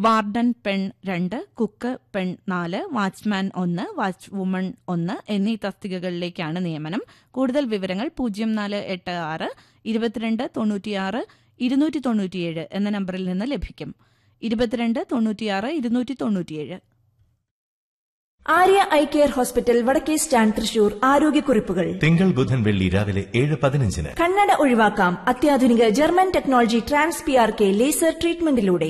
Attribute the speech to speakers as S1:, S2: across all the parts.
S1: warden പെൺ രണ്ട് cook പെൺ നാല് വാച്ച്മാൻ ഒന്ന് വാച്ച് വുമൺ ഒന്ന് എന്നീ തസ്തികകളിലേക്കാണ് നിയമനം കൂടുതൽ വിവരങ്ങൾ പൂജ്യം നാല് എട്ട് ആറ് ഇരുപത്തിരണ്ട് തൊണ്ണൂറ്റിയാറ് ഇരുന്നൂറ്റി തൊണ്ണൂറ്റിയേഴ് എന്ന നമ്പറിൽ നിന്ന് ലഭിക്കും ഇരുപത്തിരണ്ട് തൊണ്ണൂറ്റിയാറ് ഇരുന്നൂറ്റി തൊണ്ണൂറ്റിയേഴ്
S2: ആര്യ ഐ കെയർ ഹോസ്പിറ്റൽ വടക്കേ സ്റ്റാൻഡ് തൃശൂർ ആരോഗ്യക്കുറിപ്പുകൾ
S3: തിങ്കൾ ബുധൻ വെള്ളി രാവിലെ ഏഴ് പതിനഞ്ചിന്
S2: കണ്ണട ഒഴിവാക്കാം അത്യാധുനിക German technology trans P R K laser ട്രീറ്റ്മെന്റിലൂടെ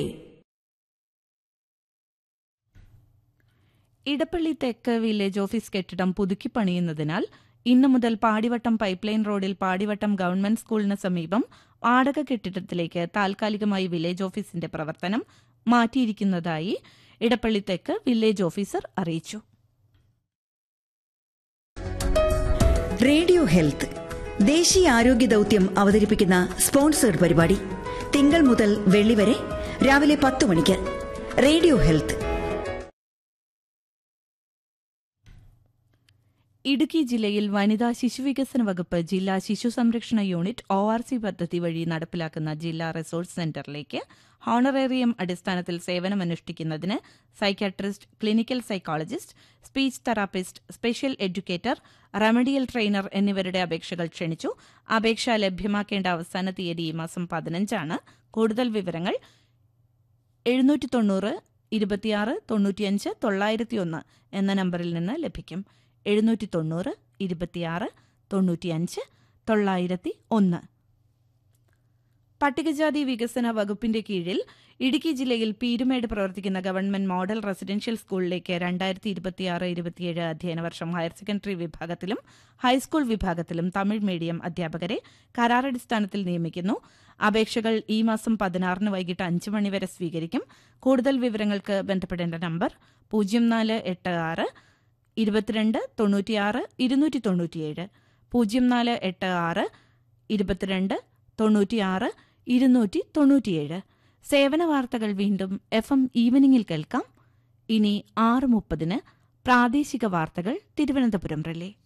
S1: ഇടപ്പള്ളി തെക്ക് വില്ലേജ് ഓഫീസ് കെട്ടിടം പുതുക്കി പണിയുന്നതിനാൽ ഇന്നു മുതൽ പാടിവട്ടം പൈപ്പ് ലൈൻ റോഡിൽ പാടിവട്ടം ഗവൺമെന്റ് സ്കൂളിന് സമീപം വാടക കെട്ടിടത്തിലേക്ക് താൽക്കാലികമായി വില്ലേജ് ഓഫീസിന്റെ പ്രവർത്തനം മാറ്റിയിരിക്കുന്നതായി ഇടപ്പള്ളി തെക്ക് വില്ലേജ് ഓഫീസർ അറിയിച്ചു
S4: റേഡിയോ ഹെൽത്ത് ദേശീയ ആരോഗ്യ ദൗത്യം അവതരിപ്പിക്കുന്ന സ്പോൺസേഡ് പരിപാടി തിങ്കൾ മുതൽ വെള്ളി വരെ രാവിലെ പത്ത് മണിക്ക് റേഡിയോ ഹെൽത്ത്
S1: ഇടുക്കി ജില്ലയിൽ വനിതാ ശിശുവികസന വകുപ്പ് ജില്ലാ ശിശു സംരക്ഷണ യൂണിറ്റ് ഒ ആർ സി പദ്ധതി വഴി നടപ്പിലാക്കുന്ന ജില്ലാ റിസോഴ്സ് സെന്ററിലേക്ക് ഹോണറേറിയം അടിസ്ഥാനത്തിൽ സേവനമനുഷ്ഠിക്കുന്നതിന് psychiatrist clinical psychologist speech therapist special educator remedial trainer എന്നിവരുടെ അപേക്ഷകൾ ക്ഷണിച്ചു അപേക്ഷ ലഭ്യമാക്കേണ്ട അവസാന തീയതി ഈ മാസം പതിനഞ്ചാണ് കൂടുതൽ വിവരങ്ങൾ എഴുന്നൂറ്റി തൊണ്ണൂറ് ഇരുപത്തിയാറ് തൊണ്ണൂറ്റിയഞ്ച് തൊള്ളായിരത്തിയൊന്ന് എന്ന നമ്പറിൽ നിന്ന് ലഭിക്കും എഴുന്നൂറ്റി തൊണ്ണൂറ് ഇരുപത്തിയാറ് തൊണ്ണൂറ്റിയഞ്ച് തൊള്ളായിരത്തി ഒന്ന് പട്ടികജാതി വികസന വകുപ്പിന്റെ കീഴിൽ ഇടുക്കി ജില്ലയിൽ പീരുമേട് പ്രവർത്തിക്കുന്ന ഗവൺമെന്റ് മോഡൽ റെസിഡൻഷ്യൽ സ്കൂളിലേക്ക് രണ്ടായിരത്തി ഇരുപത്തിയാറ് ഇരുപത്തിയേഴ് അധ്യയന വർഷം ഹയർ സെക്കൻഡറി വിഭാഗത്തിലും ഹൈസ്കൂൾ വിഭാഗത്തിലും തമിഴ് മീഡിയം അധ്യാപകരെ കരാറടിസ്ഥാനത്തിൽ നിയമിക്കുന്നു അപേക്ഷകൾ ഈ മാസം പതിനാറിന് വൈകിട്ട് അഞ്ച് മണിവരെ സ്വീകരിക്കും കൂടുതൽ വിവരങ്ങൾക്ക് ബന്ധപ്പെടേണ്ട നമ്പർ പൂജ്യം നാല് എട്ട് ആറ് ഇരുപത്തിരണ്ട് തൊണ്ണൂറ്റിയാറ് ഇരുന്നൂറ്റി തൊണ്ണൂറ്റിയേഴ് പൂജ്യം നാല് എട്ട് ആറ് ഇരുപത്തിരണ്ട് തൊണ്ണൂറ്റിയാറ് ഇരുന്നൂറ്റി തൊണ്ണൂറ്റിയേഴ് സേവന വാർത്തകൾ വീണ്ടും എഫ് എം ഈവനിങ്ങിൽ കേൾക്കാം ഇനി ആറ് മുപ്പതിന് പ്രാദേശിക വാർത്തകൾ തിരുവനന്തപുരം റിലേ